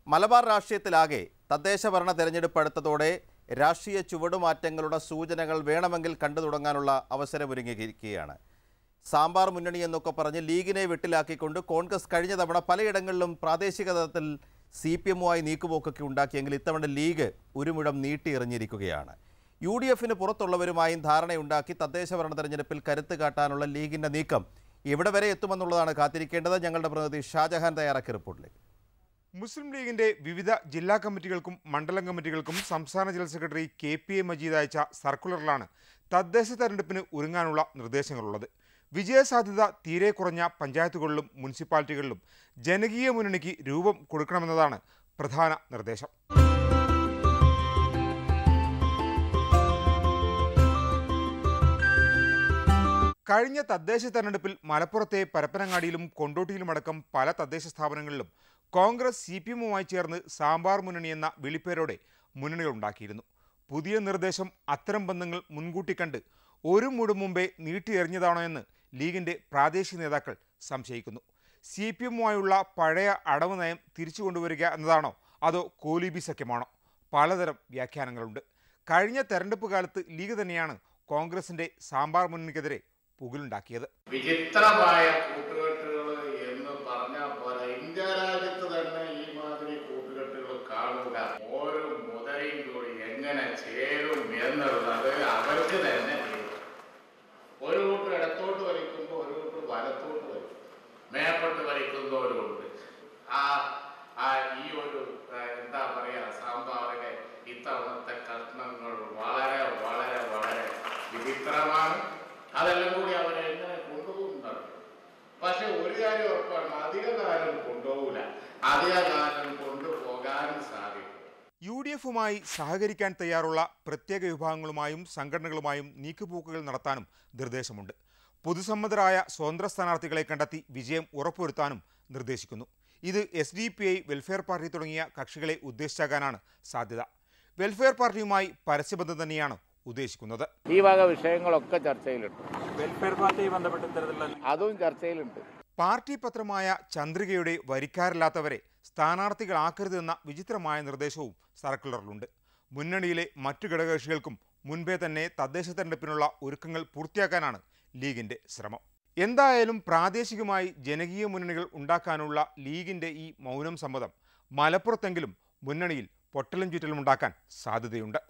മലബാർ രാഷ്ട്രീയത്തിലാകെ തദ്ദേശ ഭരണ തെരഞ്ഞെടുപ്പ് അടുത്തതോടെ രാഷ്ട്രീയ ചുവടുമാറ്റങ്ങളുടെ സൂചനകൾ വേണമെങ്കിൽ കണ്ടു തുടങ്ങാനുള്ള അവസരമൊരുങ്ങിയിരിക്കുകയാണ് സാമ്പാർ മുന്നണി എന്നൊക്കെ പറഞ്ഞ് ലീഗിനെ വെട്ടിലാക്കിക്കൊണ്ട് കോൺഗ്രസ് കഴിഞ്ഞ തവണ പലയിടങ്ങളിലും പ്രാദേശിക തലത്തിൽ സി പി എമ്മുമായി നീക്കുപോക്കൊക്കെ ഉണ്ടാക്കിയെങ്കിൽ ഇത്തവണ ലീഗ് ഒരുമുഴം നീട്ടിയെറിഞ്ഞിരിക്കുകയാണ് യു ഡി എഫിന് പുറത്തുള്ളവരുമായും ധാരണയുണ്ടാക്കി തദ്ദേശ ഭരണ തെരഞ്ഞെടുപ്പിൽ കരുത്ത് കാട്ടാനുള്ള ലീഗിൻ്റെ നീക്കം എവിടെ വരെ എത്തുമെന്നുള്ളതാണ് കാത്തിരിക്കേണ്ടത് ഞങ്ങളുടെ പ്രതിനിധി ഷാജഹാൻ തയ്യാറാക്കിയ റിപ്പോർട്ടിലേക്ക് മുസ്ലിം ലീഗിന്റെ വിവിധ ജില്ലാ കമ്മിറ്റികൾക്കും മണ്ഡലം കമ്മിറ്റികൾക്കും സംസ്ഥാന general secretary K P A Majeed അയച്ച സർക്കുലറിലാണ് തദ്ദേശ തെരഞ്ഞെടുപ്പിന് ഒരുങ്ങാനുള്ള നിർദ്ദേശങ്ങളുള്ളത് വിജയസാധ്യത തീരെ കുറഞ്ഞ പഞ്ചായത്തുകളിലും മുനിസിപ്പാലിറ്റികളിലും ജനകീയ മുന്നണിക്ക് രൂപം കൊടുക്കണമെന്നതാണ് പ്രധാന നിർദ്ദേശം കഴിഞ്ഞ തദ്ദേശ തെരഞ്ഞെടുപ്പിൽ മലപ്പുറത്തെ പരപ്പനങ്ങാടിയിലും കൊണ്ടോട്ടിയിലുമടക്കം പല തദ്ദേശ സ്ഥാപനങ്ങളിലും കോൺഗ്രസ് സി പി എമ്മുമായി ചേർന്ന് സാമ്പാർ മുന്നണി എന്ന വിളിപ്പേരോടെ മുന്നണികൾ ഉണ്ടാക്കിയിരുന്നു പുതിയ നിർദ്ദേശം അത്തരം ബന്ധങ്ങൾ മുൻകൂട്ടി കണ്ട് ഒരു മുടു മുമ്പേ നീട്ടിയെറിഞ്ഞതാണോ എന്ന് ലീഗിന്റെ പ്രാദേശിക നേതാക്കൾ സംശയിക്കുന്നു സി പി എമ്മുമായുള്ള പഴയ അടവ് നയം തിരിച്ചു കൊണ്ടുവരിക എന്നതാണോ അതോ കോലീബി സഖ്യമാണോ പലതരം വ്യാഖ്യാനങ്ങളുണ്ട് കഴിഞ്ഞ തെരഞ്ഞെടുപ്പ് കാലത്ത് ലീഗ് തന്നെയാണ് കോൺഗ്രസിന്റെ സാമ്പാർ മുന്നണിക്കെതിരെ പുകിലുണ്ടാക്കിയത് വിചിത്രമായ കൂട്ടുകെട്ടുകൾ എന്ന് പറഞ്ഞാൽ പോലെ ഇന്ത്യ രാജ്യത്ത് തന്നെ ഈ മാതിരി കൂട്ടുകെട്ടുകൾ കാണുക ഓരോ മുതലയും കൂടി എങ്ങനെ ചേരും എന്നുള്ളത് അവർക്ക് തന്നെ തീരും ഒരു കൂട്ട് ഇടത്തോട്ട് വലിക്കുമ്പോൾ ഒരു കൂട്ട് വലത്തോട്ട് വലിക്കും മേപ്പെട്ട് വലിക്കുന്നവരുണ്ട് ആ ആ ഈ ഒരു ആ, എന്താ പറയാ സാമ്പാറിലെ ഇത്തവണത്തെ കഷ്ണങ്ങൾ വളരെ വളരെ വളരെ വിചിത്രമാണ് അതെല്ലാം കൂടി അവരെ എങ്ങനെ കൊണ്ടുപോകുന്നുണ്ട് പക്ഷെ ഒരു കാര്യം ഉറപ്പാണ് അധികകാലം കൊണ്ടുപോകില്ല അധികകാലം കൊണ്ടുപോകാനും സാധിക്കും യു ഡി എഫുമായി സഹകരിക്കാൻ തയ്യാറുള്ള പ്രത്യേക വിഭാഗങ്ങളുമായും സംഘടനകളുമായും നീക്കുപോക്കുകൾ നടത്താനും നിർദ്ദേശമുണ്ട് പൊതുസമ്മതരായ സ്വതന്ത്ര സ്ഥാനാർത്ഥികളെ കണ്ടെത്തി വിജയം ഉറപ്പുവരുത്താനും നിർദ്ദേശിക്കുന്നു ഇത് S D P I welfare party തുടങ്ങിയ കക്ഷികളെ ഉദ്ദേശിച്ചാകാനാണ് സാധ്യത വെൽഫെയർ പാർട്ടിയുമായി പരസ്യബന്ധം തന്നെയാണ് ഉദ്ദേശിക്കുന്നത് ഈ വക വിഷയങ്ങളൊക്കെ ചർച്ചയിലുണ്ട് വെൽഫെയർ പാർട്ടിയുമായി ബന്ധപ്പെട്ട ഇത്തരത്തിലുള്ള അതും ചർച്ചയിലുണ്ട് പാർട്ടി പത്രമായ ചന്ദ്രികയുടെ വരിക്കാരില്ലാത്തവരെ സ്ഥാനാർത്ഥികളാക്കരുതെന്ന വിചിത്രമായ നിർദ്ദേശവും സർക്കുലറിലുണ്ട് മുന്നണിയിലെ മറ്റു ഘടകകക്ഷികൾക്കും മുൻപേ തന്നെ തദ്ദേശ തെരഞ്ഞെടുപ്പിനുള്ള ഒരുക്കങ്ങൾ പൂർത്തിയാക്കാനാണ് ലീഗിന്റെ ശ്രമം എന്തായാലും പ്രാദേശികമായി ജനകീയ മുന്നണികൾ ഉണ്ടാക്കാനുള്ള ലീഗിന്റെ ഈ മൗനം സമ്മതം മലപ്പുറത്തെങ്കിലും മുന്നണിയിൽ പൊട്ടലും ചുറ്റലും ഉണ്ടാക്കാൻ സാധ്യതയുണ്ട്